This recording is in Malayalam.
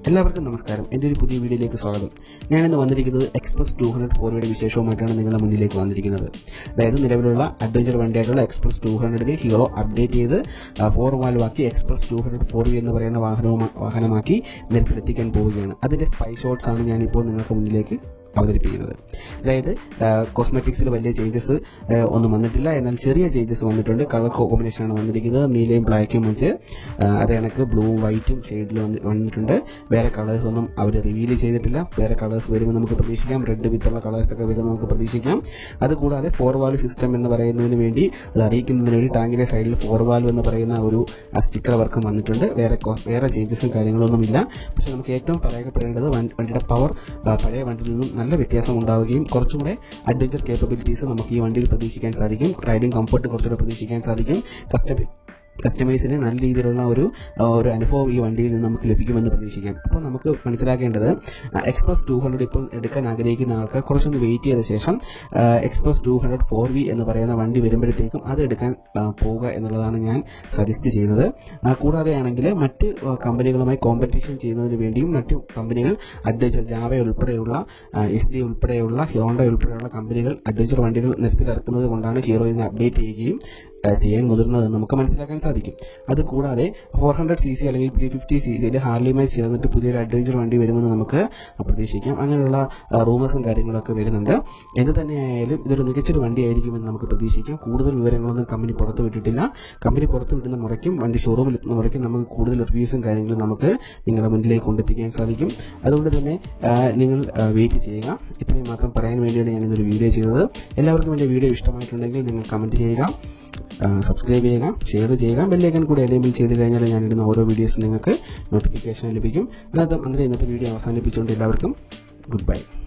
എല്ലാവർക്കും നമസ്കാരം എൻ്റെ ഒരു പുതിയ വീഡിയോയിലേക്ക് സ്വാഗതം ഞാനിന്ന് വന്നിരിക്കുന്നത് എക്സ്പ്രസ് ടു ഹൺഡ്രഡ് ഫോർവേഡ് വിശേഷവുമായിട്ടാണ് നിങ്ങളുടെ മുന്നിലേക്ക് വന്നിരിക്കുന്നത് അതായത് നിലവിലുള്ള അഡ്വഞ്ചർ വണ്ടിയായിട്ടുള്ള എക്സ്പ്രസ് ടു ഹൺഡ്രഡിനെ ഹീറോ അപ്ഡേറ്റ് ചെയ്ത് ഫോർ വാൽവാക്കി express two hundred four V എന്ന് പറയുന്ന വാഹനവും വാഹനമാക്കി നിരത്തിലെത്തിക്കാൻ പോവുകയാണ് അതിന്റെ സ്പൈ ഷോട്ട്സ് ആണ് ഞാനിപ്പോൾ നിങ്ങൾക്ക് മുന്നിലേക്ക് അവതരിപ്പിക്കുന്നത് അതായത് കോസ്മെറ്റിക്സിൽ വലിയ ചേഞ്ചസ് ഒന്നും വന്നിട്ടില്ല എന്നാൽ ചെറിയ ചേഞ്ചസ് വന്നിട്ടുണ്ട് കളർ കോമ്പിനേഷൻ ആണ് വന്നിരിക്കുന്നത് നീലയും ബ്ലാക്കും വെച്ച് ആ, അത് കണക്ക് ബ്ലൂവും വൈറ്റും ഷെയ്ഡിൽ വന്നിട്ടുണ്ട് വേറെ കളേഴ്സ് ഒന്നും അവർ റിവീൽ ചെയ്തിട്ടില്ല വേറെ കളേഴ്സ് വരുമ്പോൾ നമുക്ക് പ്രതീക്ഷിക്കാം റെഡ് വിത്തുള്ള കളേഴ്സ് ഒക്കെ വരുമ്പോൾ നമുക്ക് പ്രതീക്ഷിക്കാം അതുകൂടാതെ ഫോർ വാൽവ് സിസ്റ്റം എന്ന് പറയുന്നതിന് വേണ്ടി അത് അറിയിക്കുന്നതിന് വേണ്ടി ടാങ്കിന്റെ സൈഡിൽ ഫോർ വാൽവ് എന്ന് പറയുന്ന ഒരു സ്റ്റിക്കർ വർക്കും വന്നിട്ടുണ്ട് വേറെ കൊ- വേറെ ചേഞ്ചസും കാര്യങ്ങളൊന്നും ഇല്ല പക്ഷെ നമുക്ക് ഏറ്റവും പറയപ്പെടേണ്ടത് വൺ- വണ്ടിയുടെ പവർ പഴയ വണ്ടിയിൽ നിന്നും നല്ല വ്യത്യാസം ഉണ്ടാവുകയും കുറച്ചും കൂടെ അഡ്വഞ്ചർ കേപ്പബിലിറ്റീസ് നമുക്ക് ഈ വണ്ടിയിൽ പ്രതീക്ഷിക്കാൻ സാധിക്കും റൈഡിംഗ് കംഫർട്ട് കുറച്ചുകൂടെ പ്രതീക്ഷിക്കാൻ സാധിക്കും കസ്റ്റമി കസ്റ്റമൈസിന് നല്ല രീതിയിലുള്ള ഒരു ആ, ഒരു അനുഭവം ഈ വണ്ടിയിൽ നിന്ന് നമുക്ക് ലഭിക്കുമെന്ന് പ്രതീക്ഷിക്കാം അപ്പോൾ നമുക്ക് മനസ്സിലാക്കേണ്ടത് എക്സ്പ്രസ് ടു ഹൺഡ്രഡ് ഇപ്പോൾ എടുക്കാൻ ആഗ്രഹിക്കുന്ന ആൾക്ക് കുറച്ചൊന്ന് വെയിറ്റ് ചെയ്ത ശേഷം express two hundred four V എന്ന് പറയുന്ന വണ്ടി വരുമ്പോഴത്തേക്കും അത് എടുക്കാൻ ആ, പോവുക എന്നുള്ളതാണ് ഞാൻ സജസ്റ്റ് ചെയ്യുന്നത് ആ, കൂടാതെ ആണെങ്കിൽ മറ്റ് ആ, കമ്പനികളുമായി കോമ്പറ്റീഷൻ ചെയ്യുന്നതിന് വേണ്ടിയും മറ്റു കമ്പനികൾ അഡ്വഞ്ചർ ജാവ ഉൾപ്പെടെയുള്ള എസ് ഡി ഉൾപ്പെടെയുള്ള ഹോണ്ട ഉൾപ്പെടെയുള്ള കമ്പനികൾ അഡ്വഞ്ചർ വണ്ടികൾ നിരത്തിലിറക്കുന്നത് കൊണ്ടാണ് ഹീറോ ഇതിനെ അപ്ഡേറ്റ് ചെയ്യുകയും ആ, ചെയ്യാൻ മുതിർന്നതെന്ന് നമുക്ക് മനസ്സിലാക്കാൻ സാധിക്കും അതുകൂടാതെ ഫോർ ഹൺഡ്രഡ് സി സി അല്ലെങ്കിൽ ത്രീ ഫിഫ്റ്റി സി സിയിൽ ഹാർലിയുമായി ചേർന്നിട്ട് പുതിയൊരു അഡ്വഞ്ചർ വണ്ടി വരുമെന്ന് നമുക്ക് പ്രതീക്ഷിക്കാം അങ്ങനെയുള്ള റൂമേഴ്സും കാര്യങ്ങളൊക്കെ വരുന്നുണ്ട് എന്ത് തന്നെയായാലും ഇതൊരു മികച്ചൊരു വണ്ടിയായിരിക്കുമെന്ന് നമുക്ക് പ്രതീക്ഷിക്കാം കൂടുതൽ വിവരങ്ങളൊന്നും കമ്പനി പുറത്തു വിട്ടിട്ടില്ല കമ്പനി പുറത്തു വിടുന്ന മുറയ്ക്കും വണ്ടി ഷോറൂമിൽ എത്തുന്ന മുറയ്ക്കും നമുക്ക് കൂടുതൽ റിവ്യൂസും കാര്യങ്ങളും നമുക്ക് നിങ്ങളുടെ മുന്നിലേക്ക് കൊണ്ടെത്തിക്കാൻ സാധിക്കും അതുകൊണ്ട് തന്നെ ആ, നിങ്ങൾ വെയിറ്റ് ചെയ്യുക ഇത്രയും മാത്രം പറയാൻ വേണ്ടിയാണ് ഞാൻ ഇതൊരു വീഡിയോ ചെയ്തത് എല്ലാവർക്കും എൻ്റെ വീഡിയോ ഇഷ്ടമായിട്ടുണ്ടെങ്കിൽ നിങ്ങൾ കമൻറ്റ് ചെയ്യുക സബ്സ്ക്രൈബ് ചെയ്യുക ഷെയർ ചെയ്യുക ബെല്ലൈക്കൻ കൂടെ എനേബിൾ ചെയ്ത് കഴിഞ്ഞാൽ ഞാനിടുന്ന ഓരോ വീഡിയോസ് നിങ്ങൾക്ക് നോട്ടിഫിക്കേഷൻ ലഭിക്കും അല്ലാതെ അങ്ങനെ ഇന്നത്തെ വീഡിയോ അവസാനിപ്പിച്ചുകൊണ്ട് എല്ലാവർക്കും ഗുഡ് ബൈ